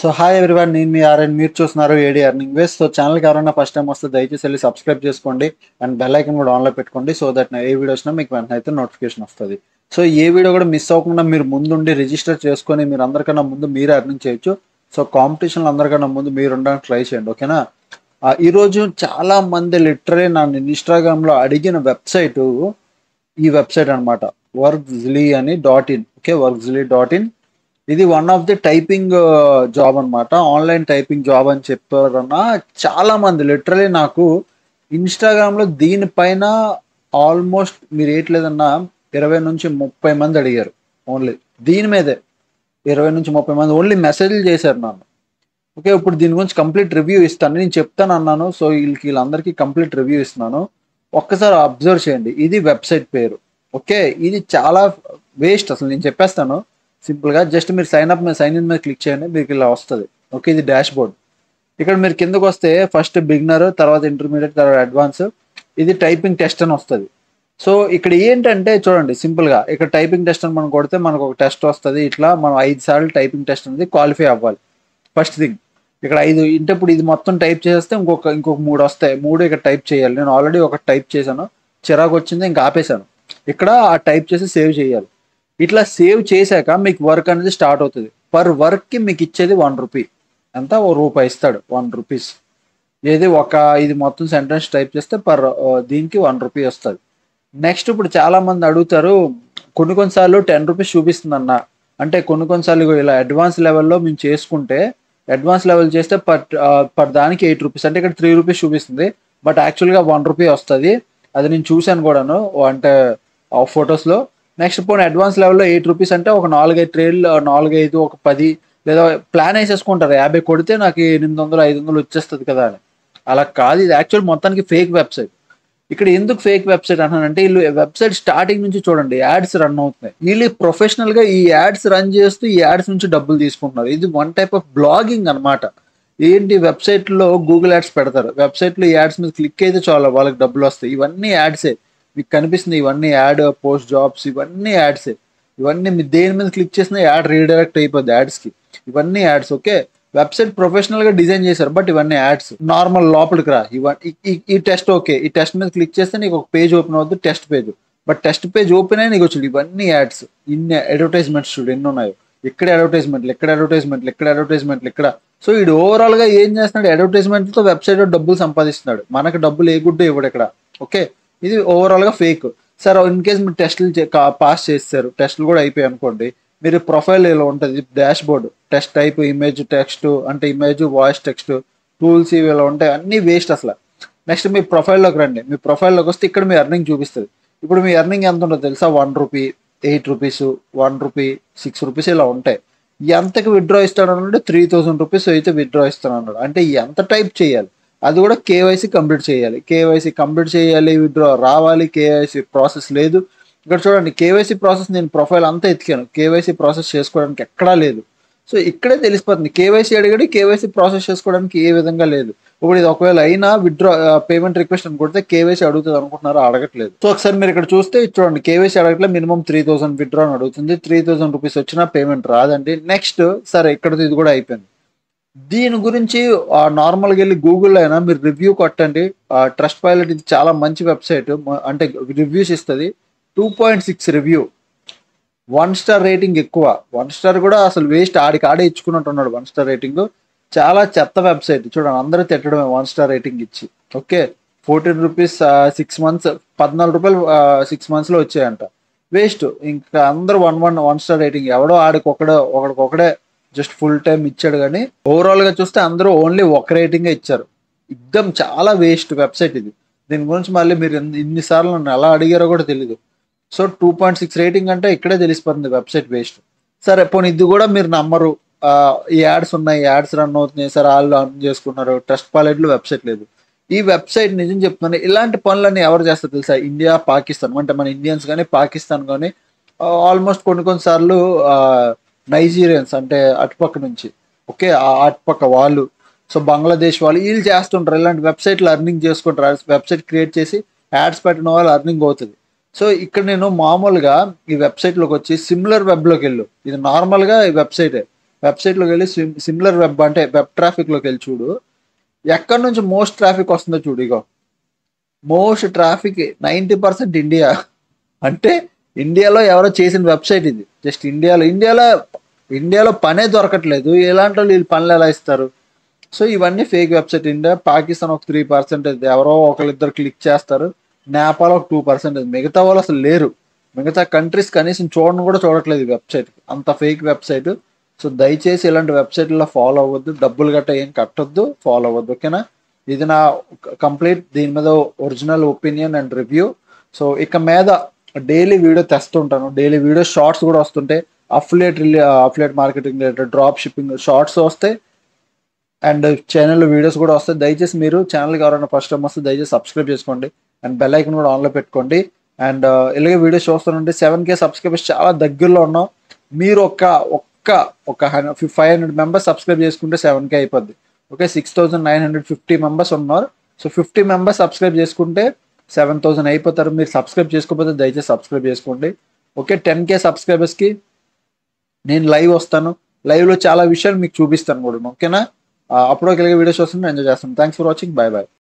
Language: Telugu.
సో హాయ్ ఎవ్రీవన్ నేను మీ ఆర్ఎన్ మీరు చూస్తున్నారు ఏడి అర్నింగ్ వేస్ సో ఛానల్కి ఎవరైనా ఫస్ట్ టైం వస్తే దయచేసి వెళ్ళి సబ్స్క్రైబ్ చేసుకోండి అండ్ బెల్ ఐకన్ కూడా ఆన్లో పెట్టుకోండి సో దట్ ఏ వీడియో వచ్చినా మీకు వెంటనే అయితే నోటిఫికేషన్ వస్తుంది సో ఏ వీడియో కూడా మిస్ అవ్వకుండా మీరు ముందుండి రిజిస్టర్ చేసుకొని మీరు అందరికన్నా ముందు మీరే అర్నింగ్ చేయొచ్చు సో కాంపిటీషన్లో అందరికన్నా ముందు మీరు ఉండడానికి ట్రై చేయండి ఓకేనా ఆ, ఈరోజు చాలా మంది లిటరీ నన్ను ఇన్స్టాగ్రామ్లో అడిగిన వెబ్సైట్ ఈ వెబ్సైట్ అనమాట వర్క్ జిలీ అని డాట్ ఇన్ ఓకే వర్క్ జిలీ డాట్ ఇన్ ఇది one of the typing job అన్నమాట ఆన్లైన్ టైపింగ్ జాబ్ అని చెప్పారన్న చాలా మంది లిటరలీ నాకు ఇన్స్టాగ్రామ్ లో దీనిపైన ఆల్మోస్ట్ మీరు ఏట్లేదన్నా ఇరవై నుంచి ముప్పై మంది అడిగారు ఓన్లీ దీని మీదే ఇరవై నుంచి ముప్పై మంది ఓన్లీ మెసేజ్లు చేశారు నన్ను ఓకే ఇప్పుడు దీని గురించి కంప్లీట్ రివ్యూ ఇస్తాను నేను చెప్తాను అన్నాను సో వీళ్ళకి వీళ్ళందరికీ కంప్లీట్ రివ్యూ ఇస్తున్నాను ఒక్కసారి అబ్జర్వ్ చేయండి ఇది వెబ్సైట్ పేరు ఓకే ఇది చాలా వేస్ట్ అసలు నేను చెప్పేస్తాను సింపుల్గా జస్ట్ మీరు సైన్ అప్ మీద సైన్ ఇన్ మీద క్లిక్ చేయండి మీకు ఇలా వస్తుంది ఓకే ఇది డాష్ బోర్డ్ ఇక్కడ మీరు కిందకు వస్తే ఫస్ట్ బిగినర్ తర్వాత ఇంటర్మీడియట్ తర్వాత అడ్వాన్స్ ఇది టైపింగ్ టెస్ట్ అని వస్తుంది సో ఇక్కడ ఏంటంటే చూడండి సింపుల్గా ఇక్కడ టైపింగ్ టెస్ట్ అని మనం కొడితే మనకు ఒక టెస్ట్ వస్తుంది ఇట్లా మనం ఐదు సార్లు టైపింగ్ టెస్ట్ అనేది క్వాలిఫై అవ్వాలి ఫస్ట్ థింగ్ ఇక్కడ ఐదు ఇంటే ఇప్పుడు ఇది మొత్తం టైప్ చేస్తే ఇంకొక ఇంకొక మూడు వస్తాయి మూడు ఇక్కడ టైప్ చేయాలి నేను ఆల్రెడీ ఒక టైప్ చేశాను చిరాకు వచ్చింది ఇంకా ఆపేశాను ఇక్కడ ఆ టైప్ చేసి సేవ్ చేయాలి ఇట్లా సేవ్ చేశాక మీకు వర్క్ అనేది స్టార్ట్ అవుతుంది పర్ వర్క్కి మీకు ఇచ్చేది వన్ రూపీ ఎంత ఓ రూపాయి ఇస్తాడు వన్ రూపీస్ ఏది ఒక ఇది మొత్తం సెంటెన్స్ టైప్ చేస్తే పర్ దీనికి వన్ రూపీ వస్తుంది నెక్స్ట్ ఇప్పుడు చాలా మంది అడుగుతారు కొన్ని కొన్నిసార్లు టెన్ రూపీస్ చూపిస్తుంది అన్న అంటే కొన్ని కొన్నిసార్లు ఇగో ఇలా అడ్వాన్స్ లెవెల్లో మేము చేసుకుంటే అడ్వాన్స్ లెవెల్ చేస్తే పర్ పర్ దానికి ఎయిట్ రూపీస్ అంటే ఇక్కడ త్రీ రూపీస్ చూపిస్తుంది బట్ యాక్చువల్గా వన్ రూపీ వస్తుంది అది నేను చూశాను కూడాను అంటే ఫొటోస్లో నెక్స్ట్ పోనీ అడ్వాన్స్ లెవెల్లో ఎయిట్ రూపీస్ అంటే ఒక నాలుగైదు ట్రేలు నాలుగైదు ఒక పది లేదా ప్లాన్ వేసేసుకుంటారు యాభై కొడితే నాకు ఎనిమిది వందలు ఐదు వందలు వచ్చేస్తుంది కదా అని అలా కాదు ఇది యాక్చువల్ మొత్తానికి ఫేక్ వెబ్సైట్ ఇక్కడ ఎందుకు ఫేక్ వెబ్సైట్ అంటానంటే వీళ్ళు వెబ్సైట్ స్టార్టింగ్ నుంచి చూడండి యాడ్స్ రన్ అవుతున్నాయి వీళ్ళు ప్రొఫెషనల్ గా ఈ యాడ్స్ రన్ చేస్తూ ఈ యాడ్స్ నుంచి డబ్బులు తీసుకుంటున్నారు ఇది వన్ టైప్ ఆఫ్ బ్లాగింగ్ అన్నమాట ఏంటి వెబ్సైట్ లో గూగుల్ యాడ్స్ పెడతారు వెబ్సైట్ లో యాడ్స్ మీద క్లిక్ అయితే చాలు వాళ్ళకి డబ్బులు వస్తాయి ఇవన్నీ యాడ్సే మీకు కనిపిస్తుంది ఇవన్నీ యాడ్ పోస్ట్ జాబ్స్ ఇవన్నీ యాడ్సే ఇవన్నీ మీరు దేని మీద క్లిక్ చేసినా యాడ్ రీడైరెక్ట్ అయిపోద్ది యాడ్స్ కి ఇవన్నీ యాడ్స్ ఓకే వెబ్సైట్ ప్రొఫెషనల్ గా డిజైన్ చేశారు బట్ ఇవన్నీ యాడ్స్ నార్మల్ లోపలికి రా ఇవన్నీ ఈ టెస్ట్ ఓకే ఈ టెస్ట్ మీద క్లిక్ చేస్తే నీకు ఒక పేజ్ ఓపెన్ అవుతుంది test page but test page open అయ్యి నీకు వచ్చింది ఇవన్నీ యాడ్స్ ఇన్ని అడ్వర్టైజ్మెంట్స్ చూడు ఎన్ని ఉన్నాయో ఇక్కడ అడ్వర్టైజ్మెంట్లు ఎక్కడ అడ్వర్టైజ్మెంట్లు ఎక్కడ అడ్వర్టైజ్మెంట్లు ఇక్కడ సో ఇది ఓవరాల్ గా ఏం చేస్తున్నాడు అడ్వర్టైజ్మెంట్ తో వెబ్సైట్ లో డబ్బులు సంపాదిస్తున్నాడు మనకు డబ్బులు ఏ గుడ్డు ఇవ్వడు ఇక్కడ ఓకే ఇది ఓవరాల్ గా ఫేక్ సార్ ఇన్ కేస్ మీరు టెస్టులు పాస్ చేస్తారు టెస్టులు కూడా అయిపోయాయి అనుకోండి మీరు ప్రొఫైల్ ఇలా ఉంటుంది dashboard test type image text అంటే ఇమేజ్ వాయిస్ టెక్స్ట్ టూల్స్ ఇవి ఇలా ఉంటాయి అన్ని వేస్ట్ అసలు నెక్స్ట్ మీ ప్రొఫైల్లోకి రండి మీ ప్రొఫైల్లోకి వస్తే ఇక్కడ మీ ఎర్నింగ్ చూపిస్తుంది ఇప్పుడు మీ ఎర్నింగ్ ఎంత ఉంటుందో తెలుసా one rupee eight rupees one rupee six rupees ఇలా ఉంటాయి ఎంతకి విత్డ్రా ఇస్తాడు అంటే త్రీ థౌసండ్ రూపీస్ అయితే విత్డ్రా ఇస్తాను అన్నాడు అంటే ఎంత టైప్ చేయాలి అది కూడా కేవైసీ కంప్లీట్ చేయాలి కేవైసీ కంప్లీట్ చేయాలి విత్డ్రా రావాలి కేవైసీ ప్రాసెస్ లేదు ఇక్కడ చూడండి కేవైసీ ప్రాసెస్ నేను ప్రొఫైల్ అంతా ఎతికాను కేవైసీ ప్రాసెస్ చేసుకోవడానికి ఎక్కడా లేదు సో ఇక్కడే తెలిసిపోతుంది కేవైసీ అడిగాడు కేవైసీ ప్రాసెస్ చేసుకోవడానికి ఏ విధంగా లేదు ఇప్పుడు ఇది ఒకవేళ అయినా విత్డ్రా పేమెంట్ రిక్వెస్ట్ అని కొడితే కేవైసీ అడుగుతుంది అనుకుంటున్నారా అడగట్లేదు సో ఒకసారి మీరు ఇక్కడ చూస్తే చూడండి కేవైసీ అడగట్లేదు మినిమం త్రీ థౌసండ్ విత్డ్రా అని అడుగుతుంది త్రీ థౌసండ్ రూపీస్ వచ్చినా పేమెంట్ రాదండి నెక్స్ట్ సరే ఇక్కడ ఇది కూడా అయిపోయింది దీని గురించి నార్మల్గా వెళ్ళి గూగుల్లో అయినా మీరు రివ్యూ కొట్టండి ట్రస్ట్ పైలట్ ఇది చాలా మంచి వెబ్సైట్ అంటే రివ్యూస్ ఇస్తుంది two point six review one star rating ఎక్కువ వన్ స్టార్ కూడా అసలు వేస్ట్ ఆడికి ఆడే ఇచ్చుకున్నట్టు ఉన్నాడు వన్ స్టార్ రేటింగ్ చాలా చెత్త వెబ్సైట్ చూడండి అందరూ తిట్టడమే వన్ స్టార్ రేటింగ్ ఇచ్చి okay fourteen rupees six months పద్నాలుగు రూపాయలు సిక్స్ మంత్స్లో వచ్చాయంట వేస్ట్ ఇంకా అందరూ one one one star rating ఎవడో ఆడికి ఒకడే ఒకడికొకడే జస్ట్ ఫుల్ టైం ఇచ్చాడు కానీ ఓవరాల్గా చూస్తే అందరూ ఓన్లీ ఒక రేటింగే ఇచ్చారు ఇద్దం చాలా వేస్ట్ వెబ్సైట్ ఇది దీని గురించి మళ్ళీ మీరు ఇన్నిసార్లు నన్ను ఎలా అడిగారో కూడా తెలియదు so two point six rating అంటే ఇక్కడే తెలిసిపోతుంది వెబ్సైట్ వేస్ట్ సరే పోనీ ఇది కూడా మీరు నమ్మరు ఈ యాడ్స్ ఉన్నాయి యాడ్స్ రన్ అవుతున్నాయి సార్ వాళ్ళు రన్ చేసుకున్నారు ట్రస్ట్ పాలెట్లో వెబ్సైట్ లేదు ఈ వెబ్సైట్ నిజం చెప్తున్నాను ఇలాంటి పనులన్నీ ఎవరు చేస్తారు తెలుసా ఇండియా పాకిస్తాన్ అంటే మన ఇండియన్స్ కానీ పాకిస్తాన్ కానీ ఆల్మోస్ట్ కొన్ని కొన్నిసార్లు నైజీరియన్స్ అంటే అటుపక్క నుంచి ఓకే ఆ అటుపక్క వాళ్ళు సో బంగ్లాదేశ్ వాళ్ళు వీళ్ళు చేస్తుంటారు ఇలాంటి వెబ్సైట్లు అర్నింగ్ చేసుకుంటారు వెబ్సైట్ క్రియేట్ చేసి యాడ్స్ పెట్టిన వాళ్ళు అర్నింగ్ అవుతుంది సో ఇక్కడ నేను మామూలుగా ఈ వెబ్సైట్లోకి వచ్చి సిమిలర్ వెబ్లోకి వెళ్ళు ఇది నార్మల్గా ఈ వెబ్సైటే వెబ్సైట్లోకి వెళ్ళి సిమిలర్ వెబ్ అంటే వెబ్ ట్రాఫిక్లోకి వెళ్ళి చూడు ఎక్కడి నుంచి మోస్ట్ ట్రాఫిక్ వస్తుందో చూడు ఇగో most traffic ninety percent India అంటే ఇండియాలో ఎవరో చేసిన వెబ్సైట్ ఇది జస్ట్ ఇండియాలో ఇండియాలో ఇండియాలో పనే దొరకట్లేదు ఎలాంటి వాళ్ళు వీళ్ళు పనులు ఎలా ఇస్తారు సో ఇవన్నీ ఫేక్ వెబ్సైట్ ఇండియా పాకిస్తాన్ ఒక త్రీ పర్సెంటేజ్ ఎవరో ఒకరిద్దరు క్లిక్ చేస్తారు నేపాల్ ఒక టూ పర్సెంటేజ్ మిగతా వాళ్ళు అసలు లేరు మిగతా కంట్రీస్ కనీసం చూడను కూడా చూడట్లేదు ఈ వెబ్సైట్ అంత ఫేక్ వెబ్సైట్ సో దయచేసి ఇలాంటి వెబ్సైట్లో ఫాలో అవ్వద్దు డబ్బులు గట్ట ఏం కట్టొద్దు ఫాలో అవ్వద్దు ఓకేనా ఇది నా కంప్లీట్ దీని మీద original opinion and review so ఇక మీద డైలీ వీడియో తెస్తుంటాను డైలీ వీడియో షార్ట్స్ కూడా వస్తుంటాయి affiliate affiliate marketing related drop shipping shorts వస్తాయి అండ్ ఛానల్లో వీడియోస్ కూడా వస్తాయి దయచేసి మీరు ఛానల్కి ఎవరైనా ఫస్ట్ టైం వస్తే దయచేసి సబ్స్క్రైబ్ చేసుకోండి అండ్ బెల్ ఐకన్ కూడా ఆన్లో పెట్టుకోండి అండ్ ఇలాగే వీడియోస్ చూస్తానంటే సెవెన్ కే సబ్స్క్రైబర్స్ చాలా దగ్గరలో ఉన్నాం మీరు ఒక ఒక్క ఒక ఫైవ్ హండ్రెడ్ మెంబర్స్ సబ్స్క్రైబ్ చేసుకుంటే సెవెన్ కే అయిపోద్ది okay six thousand nine hundred fifty members ఉన్నారు సో ఫిఫ్టీ మెంబర్స్ సబ్స్క్రైబ్ చేసుకుంటే సెవెన్ థౌసండ్ అయిపోతారు మీరు సబ్స్క్రైబ్ చేసుకోకపోతే దయచేసి సబ్స్క్రైబ్ చేసుకోండి ఓకే టెన్ కే సబ్స్క్రైబర్స్కి నేను లైవ్ వస్తాను లైవ్లో చాలా విషయాలు మీకు చూపిస్తాను కూడా ఓకేనా అప్పుడు ఒక వీడియోస్ వస్తుంది ఎంజాయ్ చేస్తాను thanks for watching bye bye